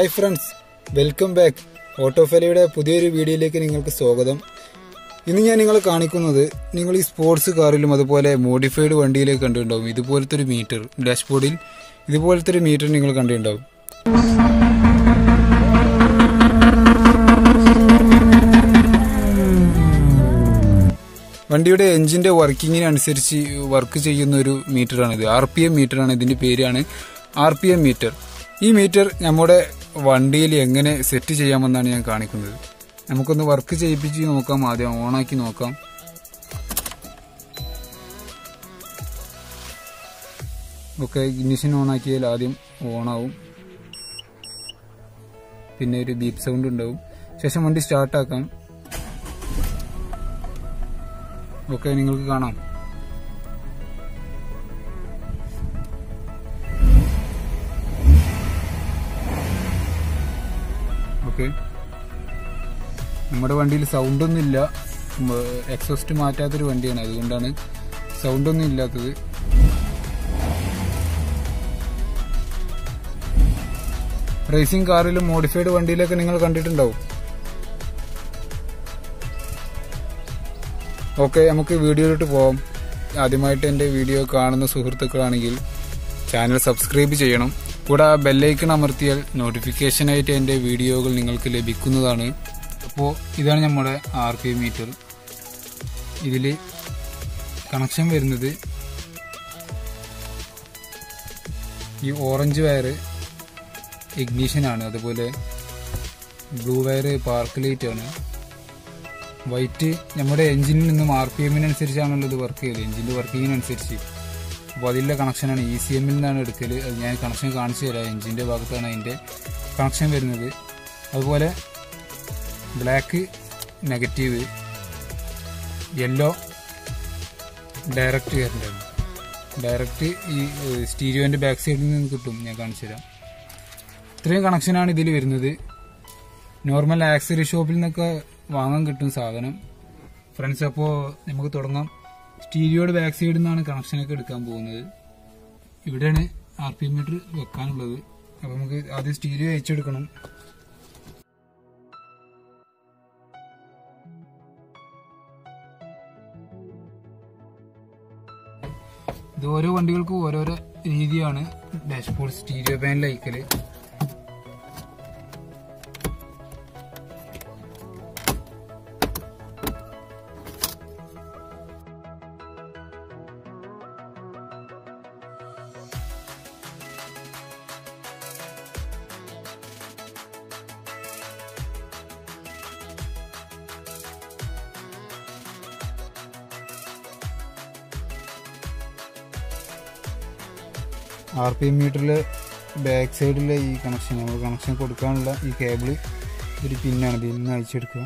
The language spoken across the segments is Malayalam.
ഹായ് ഫ്രണ്ട്സ് വെൽക്കം ബാക്ക് ഓട്ടോഫലയുടെ പുതിയൊരു വീഡിയോയിലേക്ക് നിങ്ങൾക്ക് സ്വാഗതം ഇന്ന് ഞാൻ നിങ്ങളെ കാണിക്കുന്നത് നിങ്ങൾ ഈ സ്പോർട്സ് കാറിലും അതുപോലെ മോഡിഫൈഡ് വണ്ടിയിലേക്ക് കണ്ടിട്ടുണ്ടാവും ഇതുപോലത്തെ ഒരു മീറ്റർ ഡാഷ്ബോർഡിൽ ഇതുപോലത്തെ ഒരു മീറ്റർ നിങ്ങൾ കണ്ടിട്ടുണ്ടാവും വണ്ടിയുടെ എഞ്ചിന്റെ വർക്കിങ്ങിനനുസരിച്ച് വർക്ക് ചെയ്യുന്ന ഒരു മീറ്ററാണിത് ആർ പി എം മീറ്ററാണ് ഇതിന്റെ പേരാണ് ആർ പി എം മീറ്റർ ഈ മീറ്റർ നമ്മുടെ വണ്ടിയിൽ എങ്ങനെ സെറ്റ് ചെയ്യാമെന്നാണ് ഞാൻ കാണിക്കുന്നത് നമുക്കൊന്ന് വർക്ക് ചെയ്യിപ്പിച്ച് നോക്കാം ആദ്യം ഓണാക്കി നോക്കാം ഓക്കെ ഇഗ്നിഷൻ ഓണാക്കിയാൽ ആദ്യം ഓണാവും പിന്നെ ഒരു ബീപ്പ് സൗണ്ട് ഉണ്ടാവും ശേഷം വണ്ടി സ്റ്റാർട്ടാക്കാം ഓക്കെ നിങ്ങൾക്ക് കാണാം ഓക്കെ നമ്മുടെ വണ്ടിയിൽ സൗണ്ട് ഒന്നും ഇല്ല എക്സോസ്റ്റ് മാറ്റാത്തൊരു വണ്ടിയാണ് അതുകൊണ്ടാണ് സൗണ്ട് ഒന്നും ഇല്ലാത്തത് റേസിംഗ് കാറിലും മോഡിഫൈഡ് വണ്ടിയിലൊക്കെ നിങ്ങൾ കണ്ടിട്ടുണ്ടാവും ഓക്കെ നമുക്ക് വീഡിയോയിലോട്ട് പോവാം ആദ്യമായിട്ട് എൻ്റെ വീഡിയോ കാണുന്ന സുഹൃത്തുക്കളാണെങ്കിൽ ചാനൽ സബ്സ്ക്രൈബ് ചെയ്യണം കൂടെ ആ ബെല്ലൈക്കൺ അമർത്തിയാൽ നോട്ടിഫിക്കേഷനായിട്ട് എൻ്റെ വീഡിയോകൾ നിങ്ങൾക്ക് ലഭിക്കുന്നതാണ് അപ്പോൾ ഇതാണ് നമ്മുടെ ആർ പി മീറ്റർ ഇതിൽ കണക്ഷൻ വരുന്നത് ഈ ഓറഞ്ച് വയർ ഇഗ്നീഷനാണ് അതുപോലെ ബ്ലൂ വയർ പാർക്ക് ലൈറ്റ് ആണ് വൈറ്റ് നമ്മുടെ എഞ്ചിനിൽ നിന്നും ആർ പി എമ്മിനനുസരിച്ചാണല്ലോ ഇത് വർക്ക് ചെയ്യല് എഞ്ചിന്റെ വർക്കിങ്ങിനനുസരിച്ച് അപ്പോൾ അതിലെ കണക്ഷനാണ് ഇ സി എമ്മിൽ നിന്നാണ് എടുക്കൽ അത് ഞാൻ കണക്ഷൻ കാണിച്ചു തരാം എഞ്ചിന്റെ ഭാഗത്താണ് അതിന്റെ കണക്ഷൻ വരുന്നത് അതുപോലെ ബ്ലാക്ക് നെഗറ്റീവ് യെല്ലോ ഡയറക്റ്റ് കയറേണ്ടതാണ് ഡയറക്റ്റ് ഈ സ്റ്റീരിയോന്റെ ബാക്ക് സൈഡിൽ നിന്ന് കിട്ടും ഞാൻ കാണിച്ചു തരാം ഇത്രയും കണക്ഷനാണ് ഇതിൽ വരുന്നത് നോർമൽ ആക്സറി ഷോപ്പിൽ നിന്നൊക്കെ വാങ്ങാൻ കിട്ടും സാധനം ഫ്രണ്ട്സ് അപ്പോൾ നമുക്ക് തുടങ്ങാം സ്റ്റീരിയോയുടെ ബാക്ക് സൈഡിൽ നിന്നാണ് കണക്ഷനൊക്കെ എടുക്കാൻ പോകുന്നത് ഇവിടെയാണ് ആർ പി മീറ്റർ വെക്കാനുള്ളത് അപ്പോൾ നമുക്ക് ആദ്യം സ്റ്റീരിയോ അയച്ചെടുക്കണം ഇത് ഓരോ വണ്ടികൾക്കും ഓരോരോ രീതിയാണ് ഡാഷ്ബോർഡ് സ്റ്റീരിയോ പാനൽ അയക്കല് ആർ പി എം മീറ്ററിലെ ബാക്ക് സൈഡിലെ ഈ കണക്ഷൻ നമ്മൾ കണക്ഷൻ കൊടുക്കാനുള്ള ഈ കേബിള് ഒരു പിന്നാണ് ഇതിൽ നിന്ന് അയച്ചെടുക്കുക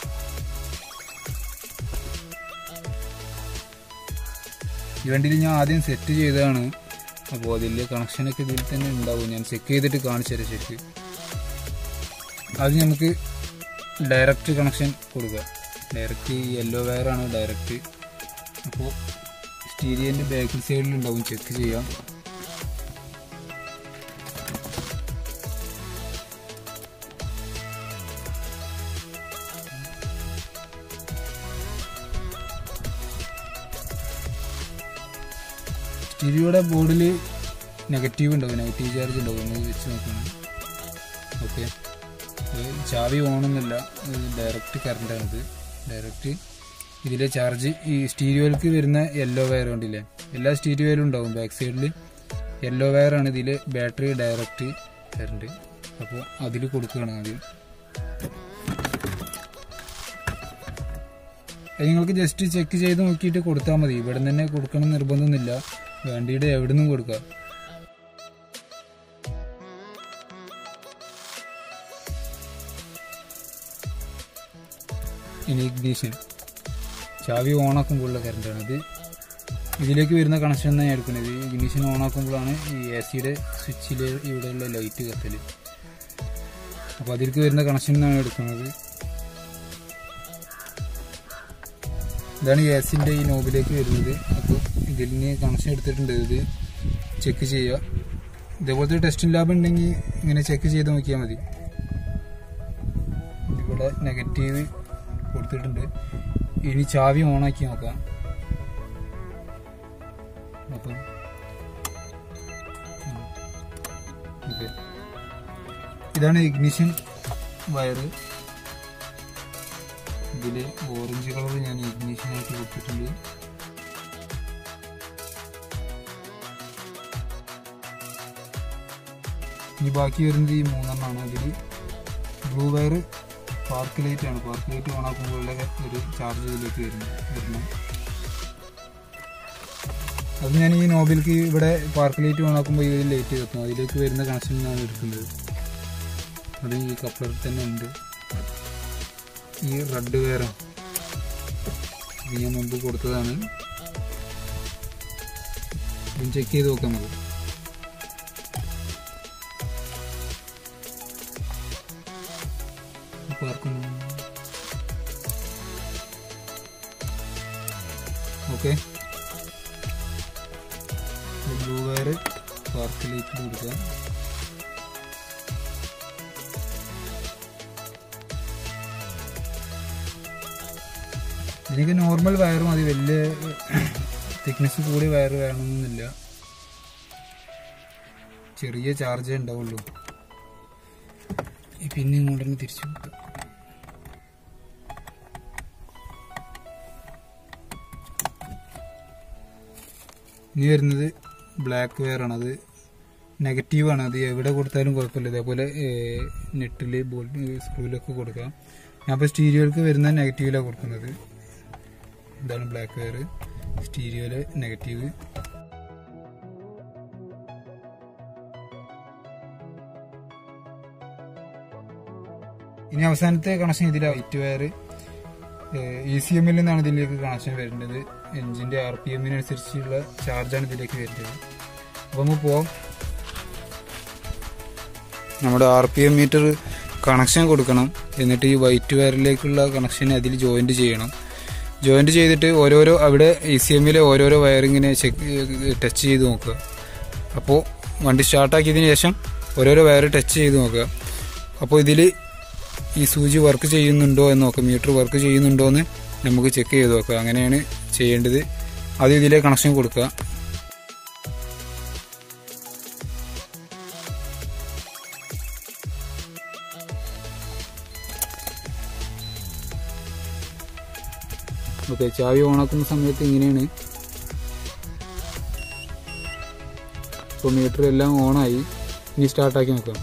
ഈ വണ്ടിയിൽ ഞാൻ ആദ്യം സെറ്റ് ചെയ്തതാണ് അപ്പോൾ അതിലെ കണക്ഷനൊക്കെ ഇതിൽ തന്നെ ഉണ്ടാവും ഞാൻ ചെക്ക് ചെയ്തിട്ട് കാണിച്ചു തരാം ശരിക്ക് അത് നമുക്ക് ഡയറക്റ്റ് കണക്ഷൻ കൊടുക്കുക ഡയറക്റ്റ് യെല്ലോ വയറാണ് ഡയറക്റ്റ് അപ്പോൾ സ്റ്റീരിയൻ്റെ ബാക്കിൽ സൈഡിൽ ഉണ്ടാവും ചെക്ക് ചെയ്യാം സ്റ്റീരിയോയുടെ ബോർഡിൽ നെഗറ്റീവ് ഉണ്ടാവും നെഗറ്റീവ് ചാർജ് ഉണ്ടാവും ഒന്ന് വെച്ച് നോക്കണം ഓക്കെ ചാവി ഓണൊന്നുമില്ല ഡയറക്റ്റ് കറണ്ടാണിത് ഡയറക്റ്റ് ഇതിലെ ചാർജ് ഈ സ്റ്റീരിയോയിലേക്ക് വരുന്ന യെല്ലോ വയർ കണ്ടില്ലേ എല്ലാ സ്റ്റീരിയോയിലും ഉണ്ടാവും ബാക്ക് സൈഡിൽ യെല്ലോ വയറാണ് ഇതിൽ ബാറ്ററി ഡയറക്റ്റ് കറണ്ട് അപ്പോൾ അതിൽ കൊടുക്കുകയാണ് ആദ്യം അത് നിങ്ങൾക്ക് ജസ്റ്റ് ചെക്ക് ചെയ്ത് നോക്കിയിട്ട് കൊടുത്താൽ മതി ഇവിടെ നിന്ന് തന്നെ കൊടുക്കണം നിർബന്ധമൊന്നുമില്ല വണ്ടിയുടെ എവിടെ നിന്നും കൊടുക്കാം ഇനി ഇഗ്നീഷൻ ചാവി ഓണാക്കുമ്പോഴുള്ള കറണ്ടാണ് ഇത് ഇതിലേക്ക് വരുന്ന കണക്ഷൻ തന്നെ എടുക്കുന്നത് ഇഗ്നീഷൻ ഓണാക്കുമ്പോഴാണ് ഈ എ സിയുടെ സ്വിച്ചിൽ ഇവിടെയുള്ള ലൈറ്റ് കത്തൽ അപ്പോൾ അതിലേക്ക് വരുന്ന കണക്ഷൻ എന്നാണ് എടുക്കുന്നത് ഇതാണ് എസിന്റെ ഈ നോബിലേക്ക് വരുന്നത് അപ്പോൾ ഇതിൽ നിന്ന് കണക്ഷൻ എടുത്തിട്ടുണ്ട് ഇത് ചെക്ക് ചെയ്യുക ഇതേപോലത്തെ ടെസ്റ്റിംഗ് ലാബ് ഉണ്ടെങ്കിൽ ഇങ്ങനെ ചെക്ക് ചെയ്ത് നോക്കിയാൽ മതി ഇവിടെ നെഗറ്റീവ് കൊടുത്തിട്ടുണ്ട് ഇനി ചാവി ഓണാക്കി നോക്കാം അപ്പം ഓക്കെ ഇതാണ് ഇഗ്നിഷൻ വയറ് ഇതില് ഓറഞ്ച് കളർ ഞാൻ ഇഗ്നിഷൻ ആയിട്ട് കൊടുത്തിട്ടുണ്ട് ഇനി ബാക്കി വരുന്നത് ഈ മൂന്നെണ്ണമാണ് അതിൽ ബ്ലൂ വയർ പാർക്ക് ലൈറ്റ് ആണ് പാർക്ക് ലൈറ്റ് ഓൺ ആക്കുമ്പോഴുള്ള ഒരു ചാർജ് ഇതിലേക്ക് വരുന്നു വരുന്നു അത് ഞാൻ ഈ നോബിലേക്ക് ഇവിടെ പാർക്ക് ലൈറ്റ് ഓൺ ആക്കുമ്പോൾ ഈ ലൈറ്റ് കത്തും അതിലേക്ക് വരുന്ന കണക്ഷൻ ആണ് എടുക്കുന്നത് അത് ഈ കപ്ലറിൽ തന്നെ ഉണ്ട് ഈ റെഡ് വയർ ഇത് ഞാൻ മുമ്പ് കൊടുത്തതാണ് ചെക്ക് ചെയ്ത് നോക്കാം നമുക്ക് പാർക്കുന്നു ഓക്കെ ബ്ലൂ വയർ പാർക്ക് ലൈറ്റിൽ കൊടുക്കുക ഇതിനൊക്കെ നോർമൽ വയർ മതി വലിയ തിക്നെസ് കൂടി വയർ വേണമെന്നില്ല ചെറിയ ചാർജേ ഉണ്ടാവുള്ളൂ ഈ പിന്നെ ഇങ്ങോട്ട് തന്നെ തിരിച്ചു കൊടുക്കാം ഇനി വരുന്നത് ബ്ലാക്ക് വെയർ ആണ് അത് നെഗറ്റീവ് ആണ് അത് എവിടെ കൊടുത്താലും കുഴപ്പമില്ല ഇതേപോലെ നെറ്റിൽ ബോൾ സ്ക്രൂവിലൊക്കെ കൊടുക്കാം ഞാൻ ഇപ്പോൾ സ്റ്റീരിയോയിലേക്ക് വരുന്ന നെഗറ്റീവിലാണ് കൊടുക്കുന്നത് ഇതാണ് ബ്ലാക്ക് വെയർ സ്റ്റീരിയോയിലെ നെഗറ്റീവ് ഇനി അവസാനത്തെ കണക്ഷൻ ഇതിലെ വൈറ്റ് വയർ ഇ സി എമ്മിൽ നിന്നാണ് ഇതിലേക്ക് കണക്ഷൻ വരുന്നത് എഞ്ചിന്റെ ആർ പി എമ്മിനനുസരിച്ചുള്ള ചാർജാണ് ഇതിലേക്ക് വരുന്നത് അപ്പോൾ നമുക്ക് പോവാം നമ്മുടെ R P M meter connection കൊടുക്കണം എന്നിട്ട് ഈ വൈറ്റ് വയറിലേക്കുള്ള കണക്ഷൻ അതിൽ ജോയിന്റ് ചെയ്യണം ജോയിന്റ് ചെയ്തിട്ട് ഓരോരോ അവിടെ ഇ സി എമ്മിലെ ഓരോരോ വയറിങ്ങിനെ ചെക്ക് ടച്ച് ചെയ്ത് നോക്കുക അപ്പോൾ വണ്ടി സ്റ്റാർട്ടാക്കിയതിന് ശേഷം ഓരോരോ വയർ ടച്ച് ചെയ്ത് നോക്കുക അപ്പോൾ ഇതിൽ ഈ സൂചി വർക്ക് ചെയ്യുന്നുണ്ടോ എന്ന് നോക്കാം മീറ്റർ വർക്ക് ചെയ്യുന്നുണ്ടോ എന്ന് നമുക്ക് ചെക്ക് ചെയ്ത് നോക്കാം അങ്ങനെയാണ് ചെയ്യേണ്ടത് അത് ഇതിലെ കണക്ഷൻ കൊടുക്കുക ഓക്കെ ചാവി ഓണാക്കുന്ന സമയത്ത് ഇങ്ങനെയാണ് ഇപ്പോൾ മീറ്റർ എല്ലാം ഓണായി ഇനി സ്റ്റാർട്ടാക്കി നോക്കാം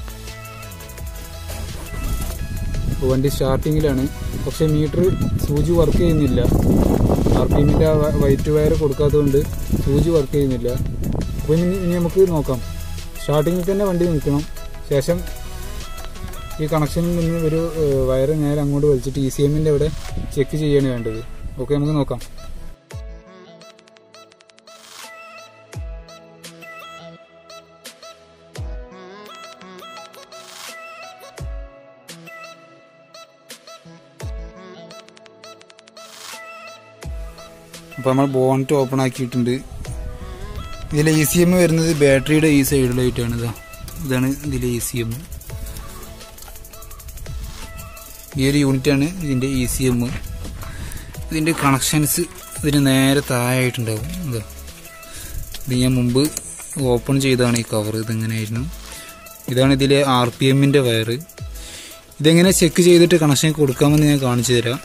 ഇപ്പോൾ വണ്ടി സ്റ്റാർട്ടിങ്ങിലാണ് പക്ഷെ മീറ്റർ സൂചി വർക്ക് ചെയ്യുന്നില്ല ആർ പി എമ്മിൻ്റെ വൈറ്റ് വയർ കൊടുക്കാത്തതുകൊണ്ട് സൂചി വർക്ക് ചെയ്യുന്നില്ല അപ്പോൾ ഇനി ഇനി നമുക്ക് നോക്കാം സ്റ്റാർട്ടിങ്ങിൽ തന്നെ വണ്ടി നിൽക്കണം ശേഷം ഈ കണക്ഷനിൽ നിന്ന് ഒരു വയർ നേരെ അങ്ങോട്ട് വലിച്ചിട്ട് ഇ സി എമ്മിൻ്റെ അവിടെ ചെക്ക് ചെയ്യാണ് വേണ്ടത് ഓക്കെ നമുക്ക് നോക്കാം അപ്പോൾ നമ്മൾ ബോണറ്റ് ഓപ്പൺ ആക്കിയിട്ടുണ്ട് ഇതിലെ ഇ സി എം വരുന്നത് ബാറ്ററിയുടെ ഈ സൈഡിലായിട്ടാണ് ഇതാ ഇതാണ് ഇതിലെ ഇ സി എം ഈ ഒരു യൂണിറ്റാണ് ഇതിൻ്റെ ഇ സി എം ഇതിൻ്റെ കണക്ഷൻസ് ഇതിന് നേരെ താഴെയായിട്ടുണ്ടാവും ഇതാ ഇത് ഞാൻ മുമ്പ് ഓപ്പൺ ചെയ്താണ് ഈ കവർ ഇതിങ്ങനെയായിരുന്നു ഇതാണ് ഇതിലെ ആർ പി എമ്മിൻ്റെ വയർ ഇതെങ്ങനെ ചെക്ക് ചെയ്തിട്ട് കണക്ഷൻ കൊടുക്കാമെന്ന് ഞാൻ കാണിച്ചു തരാം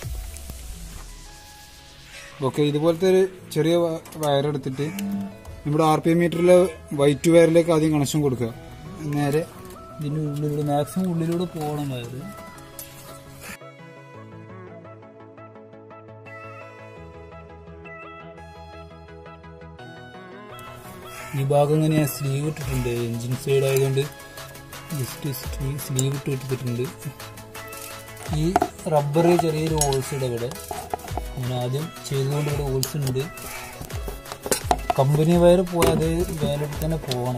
ഓക്കെ ഇതുപോലത്തെ ഒരു ചെറിയ വയർ എടുത്തിട്ട് നമ്മുടെ ആർ പി എം മീറ്ററിലെ വൈറ്റ് വയറിലേക്ക് ആദ്യം കണക്ഷൻ കൊടുക്കുക നേരെ ഇതിൻ്റെ ഉള്ളിലൂടെ മാക്സിമം ഉള്ളിലൂടെ പോകണം വയർ ഈ ഭാഗം ഇങ്ങനെ ഞാൻ സ്ലീവ് ഇട്ടിട്ടുണ്ട് എൻജിൻ സൈഡ് ആയതുകൊണ്ട് ജസ്റ്റ് സ്ലീവ് ഇട്ട് ഇട്ടിട്ടുണ്ട് ഈ റബ്ബർ ചെറിയൊരു ഹോൾസ് ഉണ്ട് ഇവിടെ ഞാൻ ആദ്യം ചെയ്തുകൊണ്ട് ഇവിടെ ഹോൾസ് ഉണ്ട് കമ്പനി വയർ പോയാൽ അതേ വേലത്തിൽ തന്നെ പോകണം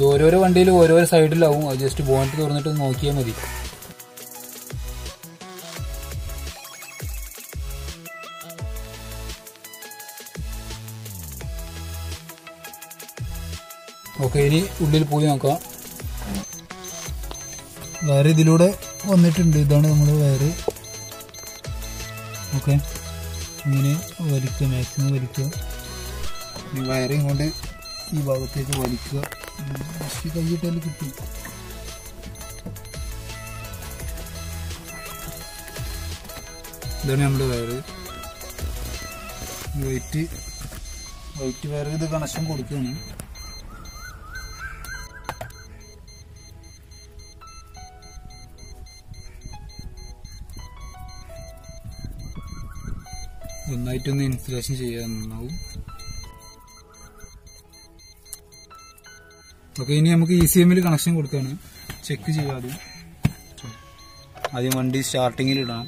ഇത് ഓരോരോ വണ്ടിയിലും ഓരോരോ സൈഡിലാവും അത് ജസ്റ്റ് ബോണറ്റ് തുറന്നിട്ട് നോക്കിയാൽ മതി ഓക്കെ ഇനി ഉള്ളിൽ പോയി നോക്കാം വയറ് ഇതിലൂടെ വന്നിട്ടുണ്ട് ഇതാണ് നമ്മുടെ വയറ് ഓക്കെ ഇങ്ങനെ വലിക്കുക മാക്സിമം വലിക്കുക ഈ വയറ് ഇങ്ങോട്ട് ഈ ഭാഗത്തേക്ക് വലിക്കുക ജസ്റ്റ് കൈയിട്ടാൽ കിട്ടും ഇതാണ് നമ്മുടെ വയറ് വൈറ്റ് വൈറ്റ് വയറ് ഇത് കണക്ഷൻ കൊടുക്കുകയാണ് ഒന്നായിട്ടൊന്ന് ഇൻസ്റ്റലേഷൻ ചെയ്യാൻ നന്നാവും ഓക്കെ ഇനി നമുക്ക് ഇ സി എമ്മിൽ കണക്ഷൻ കൊടുക്കാണ് ചെക്ക് ചെയ്യാം ആദ്യം ആദ്യം വണ്ടി സ്റ്റാർട്ടിങ്ങിൽ ഇടണം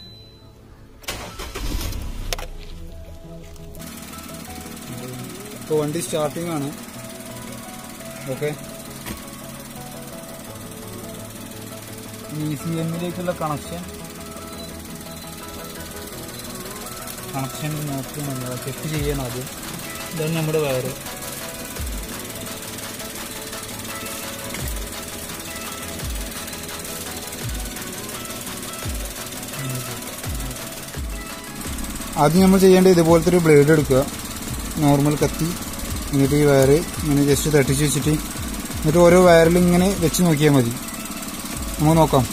ഇപ്പോൾ വണ്ടി സ്റ്റാർട്ടിംഗ് ആണ് ഓക്കെ ഇ സി എമ്മിലേക്കുള്ള കണക്ഷൻ കണക്ഷൻ നോക്കണം ചെക്ക് ചെയ്യണം ആദ്യം ഇതാണ് നമ്മുടെ വയറ് ആദ്യം നമ്മൾ ചെയ്യേണ്ടത് ഇതുപോലത്തെ ഒരു ബ്ലേഡ് എടുക്കുക നോർമൽ കത്തി എന്നിട്ട് ഈ വയറ് ഇങ്ങനെ ജസ്റ്റ് തട്ടിച്ച് വെച്ചിട്ട് എന്നിട്ട് ഓരോ വയറിൽ ഇങ്ങനെ വെച്ച് നോക്കിയാൽ മതി നമുക്ക് നോക്കാം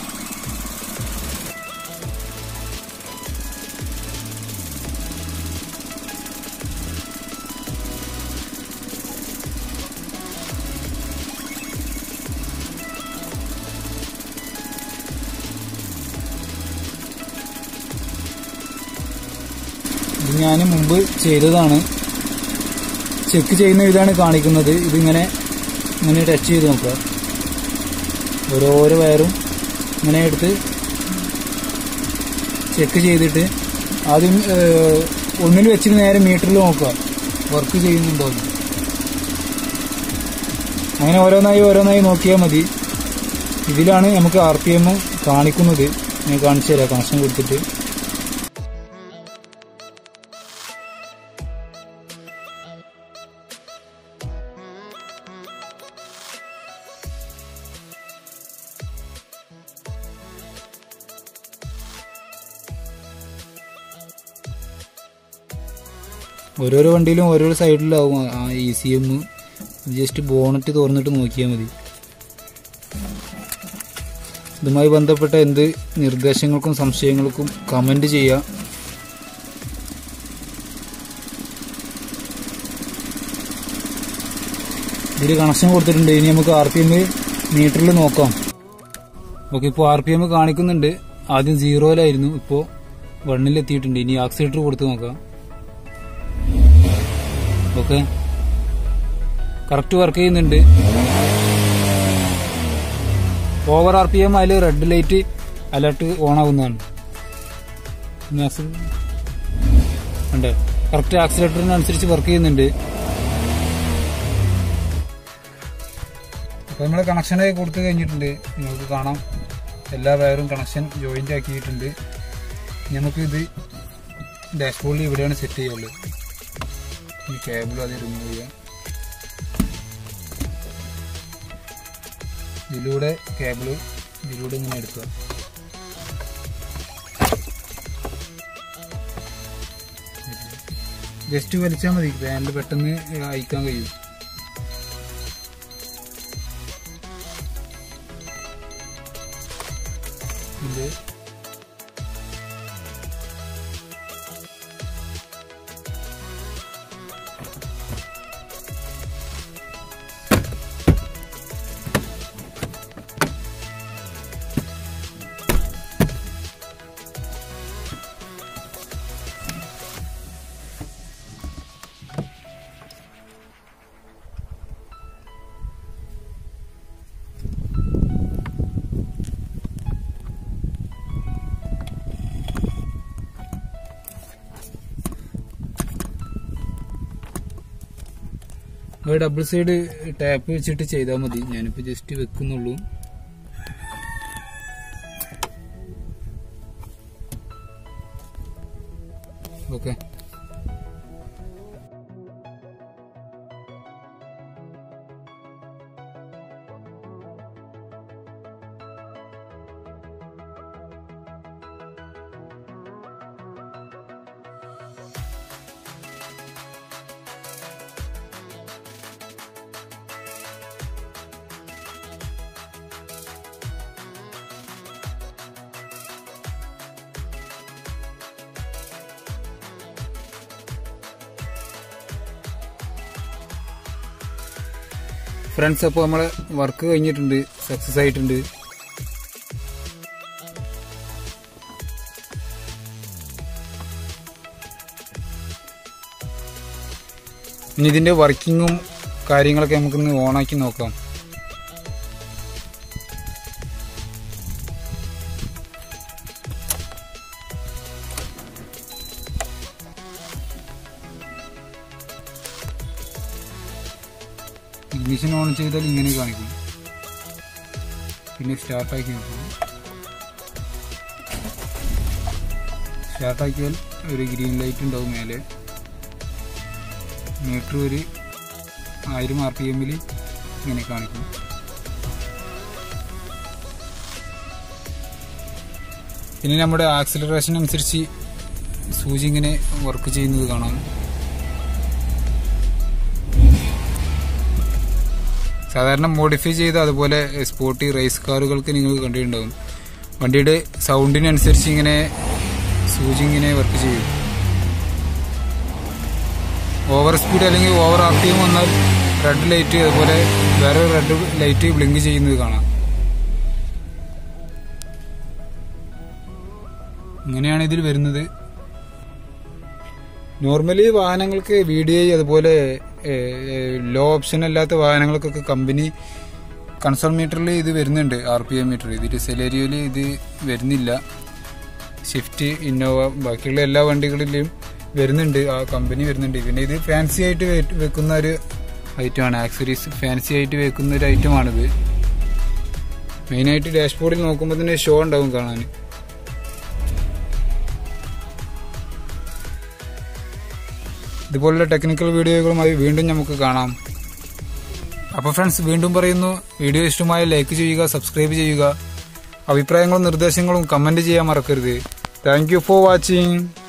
ഇത് ഞാൻ മുമ്പ് ചെയ്തതാണ് ചെക്ക് ചെയ്യുന്ന ഇതാണ് കാണിക്കുന്നത് ഇതിങ്ങനെ ഇങ്ങനെ ടച്ച് ചെയ്ത് നോക്കുക ഓരോരോ വയറും ഇങ്ങനെ എടുത്ത് ചെക്ക് ചെയ്തിട്ട് ആദ്യം ഏഹ്, ഒന്നിൽ വെച്ചിട്ട് നേരെ മീറ്ററിൽ നോക്കുക വർക്ക് ചെയ്യുന്നുണ്ടോ എന്ന്. അങ്ങനെ ഓരോന്നായി ഓരോന്നായി നോക്കിയാൽ മതി ഇതിലാണ് നമുക്ക് ആർ പി എം കാണിക്കുന്നത് ഞാൻ കാണിച്ചു തരാം കണക്ഷൻ കൊടുത്തിട്ട് ഓരോരോ വണ്ടിയിലും ഓരോരോ സൈഡിലാവും ആ E C M just bonnet തുറന്നിട്ട് നോക്കിയാൽ മതി ഇതുമായി ബന്ധപ്പെട്ട എന്ത് നിർദ്ദേശങ്ങൾക്കും സംശയങ്ങൾക്കും കമന്റ് ചെയ്യുക ഇതിൽ കണക്ഷൻ കൊടുത്തിട്ടുണ്ട് ഇനി നമുക്ക് ആർ പി എം മീറ്ററിൽ നോക്കാം ഓക്കെ ഇപ്പോൾ ആർ പി എം കാണിക്കുന്നുണ്ട് ആദ്യം സീറോയിലായിരുന്നു ഇപ്പോൾ വണ്ണിൽ എത്തിയിട്ടുണ്ട് ഇനി ആക്സിലേറ്റർ കൊടുത്ത് നോക്കാം ഓക്കെ കറക്റ്റ് വർക്ക് ചെയ്യുന്നുണ്ട് ഓവർ ആർ പി എം അതിൽ റെഡ് ലൈറ്റ് അലർട്ട് ഓൺ ആവുന്നതാണ് ഉണ്ട് കറക്റ്റ് ആക്സിലേറ്ററിനനുസരിച്ച് വർക്ക് ചെയ്യുന്നുണ്ട് അപ്പോൾ നമ്മൾ കണക്ഷനൊക്കെ കൊടുത്തു കഴിഞ്ഞിട്ടുണ്ട് നിങ്ങൾക്ക് കാണാം എല്ലാ വയറും കണക്ഷൻ ജോയിന്റ് ആക്കിയിട്ടുണ്ട് ഇനി നമുക്ക് ഇത് ഡാഷ്ബോർഡിൽ ഇവിടെയാണ് സെറ്റ് ചെയ്യാനുള്ളത് ഈ കേബിൾ അത് റിമൂവ് ചെയ്യാം ഇതിലൂടെ കേബിള് ഇതിലൂടെ ഇങ്ങനെ എടുക്കുക ജസ്റ്റ് വലിച്ചാൽ മതി പാനൽ പെട്ടെന്ന് അയക്കാൻ കഴിയും ഇത് അത് ഡബിൾ സൈഡ് ടാപ്പ് വെച്ചിട്ട് ചെയ്താൽ മതി ഞാനിപ്പോ ജസ്റ്റ് വെക്കുന്നുള്ളൂ ഓക്കെ ഫ്രണ്ട്സ് അപ്പോൾ നമ്മളെ വർക്ക് കഴിഞ്ഞിട്ടുണ്ട് സക്സസ് ആയിട്ടുണ്ട് ഇനി ഇതിന്റെ വർക്കിങ്ങും കാര്യങ്ങളൊക്കെ നമുക്കൊന്ന് ഓണാക്കി നോക്കാം ഇഗ്നിഷൻ ഓൺ ചെയ്താൽ ഇങ്ങനെ കാണിക്കും പിന്നെ സ്റ്റാർട്ടാക്കി നോക്കും സ്റ്റാർട്ടാക്കിയാൽ ഒരു ഗ്രീൻ ലൈറ്റ് ഉണ്ടാവും മേലെ മീറ്റർ ഒരു ആയിരം ആർ പി എമ്മിൽ ഇങ്ങനെ കാണിക്കും പിന്നെ നമ്മുടെ ആക്സിലറേഷൻ അനുസരിച്ച് സൂചി ഇങ്ങനെ വർക്ക് ചെയ്യുന്നത് കാണാം സാധാരണ മോഡിഫൈ ചെയ്ത അതുപോലെ സ്പോർട്ടി റേസ് കാറുകൾക്ക് നിങ്ങൾ കണ്ടിട്ടുണ്ടാവും വണ്ടിയുടെ സൗണ്ടിനനുസരിച്ച് ഇങ്ങനെ സൂചി ഇങ്ങനെ വർക്ക് ചെയ്യും ഓവർ സ്പീഡ് അല്ലെങ്കിൽ ഓവർ ആർ ടി എം വന്നാൽ റെഡ് ലൈറ്റ് അതുപോലെ വേറെ റെഡ് ലൈറ്റ് ബ്ലിങ്ക് ചെയ്യുന്നത് കാണാം ഇങ്ങനെയാണ് ഇതിൽ വരുന്നത് നോർമലി വാഹനങ്ങൾക്ക് വി ഡി ഐ അതുപോലെ ലോ ഓപ്ഷൻ അല്ലാത്ത വാഹനങ്ങൾക്കൊക്കെ കമ്പനി കൺസോൾ മീറ്ററിൽ ഇത് വരുന്നുണ്ട് ആർ പി എം മീറ്റർ ഇതിൽ സെലേരിയോയിൽ ഇത് വരുന്നില്ല ഷിഫ്റ്റ് ഇന്നോവ ബാക്കിയുള്ള എല്ലാ വണ്ടികളിലും വരുന്നുണ്ട് ആ കമ്പനി വരുന്നുണ്ട് പിന്നെ ഇത് ഫാൻസി ആയിട്ട് വെ- വെക്കുന്ന ഒരു ഐറ്റമാണ് ആക്സറീസ് ഫാൻസി ആയിട്ട് വെക്കുന്ന ഒരു ഐറ്റമാണിത് മെയിനായിട്ട് ഡാഷ്ബോർഡിൽ നോക്കുമ്പോൾ തന്നെ ഷോ ഉണ്ടാവും കാണാൻ ഇതുപോലുള്ള ടെക്നിക്കൽ വീഡിയോകളുമായി വീണ്ടും നമുക്ക് കാണാം അപ്പോൾ ഫ്രണ്ട്സ് വീണ്ടും പറയുന്നു വീഡിയോ ഇഷ്ടമായ ലൈക്ക് ചെയ്യുക സബ്സ്ക്രൈബ് ചെയ്യുക അഭിപ്രായങ്ങളും നിർദ്ദേശങ്ങളും കമന്റ് ചെയ്യാൻ മറക്കരുത് താങ്ക് യു ഫോർ വാച്ചിങ്